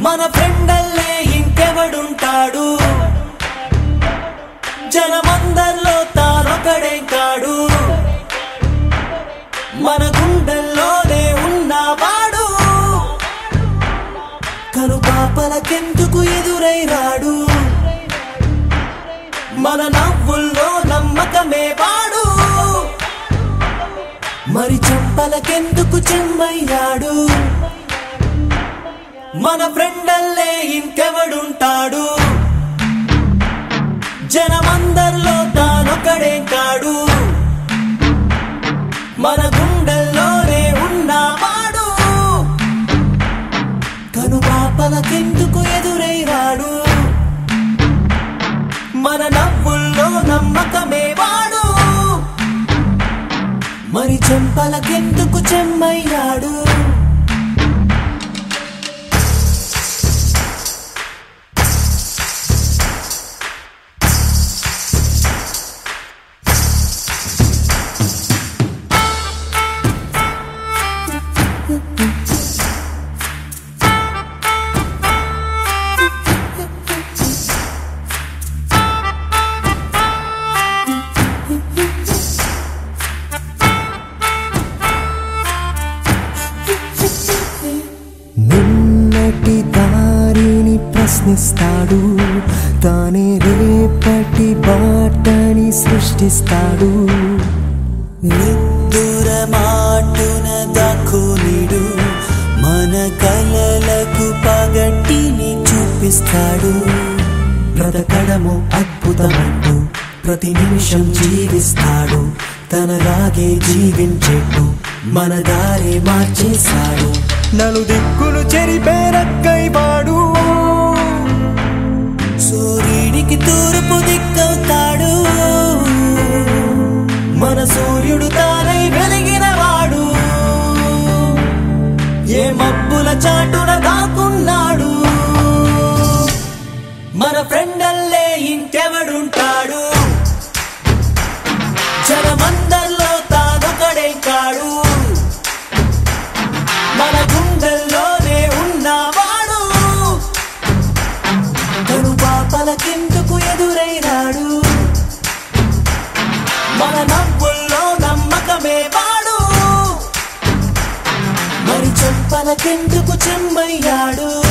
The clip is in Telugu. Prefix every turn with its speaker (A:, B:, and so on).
A: మన ఫ్రెండల్లే ఇంకెవడుంటాడు జనమందరిలో తానొకడే కాడు మన గుండెల్లోనే ఉన్నవాడు కను పాపలకెందుకు ఎదురై రాడు మన నవ్వుల్లో నమ్మకమే వాడు మరి చెంపలకెందుకు చెమ్మయ్యాడు మన ఫ్రెండల్లే ఇంకెవడుంటాడు జనమందరిలో తానొకడే కాడు మన గుండెల్లోనే ఉన్నవాడు కను పాపలకెందుకు ఎదురై రాడు మన నవ్వుల్లో నమ్మకమే వాడు మరి చెంపలకెందుకు చెమ్మయ్యాడు
B: నిన్నటి దారిని ప్రశ్నిస్తాడు తానే రేపటి బాటని సృష్టిస్తాడు
A: నిద్దుర మాటున దక్కునిడు మన కలలకు పగటిని చూపిస్తాడు బ్రతకడము అద్భుతమంటూ ప్రతి నిమిషం జీవిస్తాడు తనలాగే జీవించేట్టు మన దారి మార్చేశాడు
B: నలు దిక్కులు చెరిపేరక్కై వాడు
A: సూర్యుడికి తూర్పు దిక్కవుతాడు మన సూర్యుడు తానై వెలిగిన వాడు ఏ మబ్బుల చాటున దాక్కున్నాడు మన ఫ్రెండల్లే ఇంకెవడుంటాడు జనమందరిలో తానొకడే కాడు మన గుండెల్లోనే ఉన్నవాడు తను పాపలకెందుకు ఎదురై రాడు మన నవ్వుల్లో నమ్మకమే వాడు మరి చెంపలకెందుకు చెమ్మయ్యాడు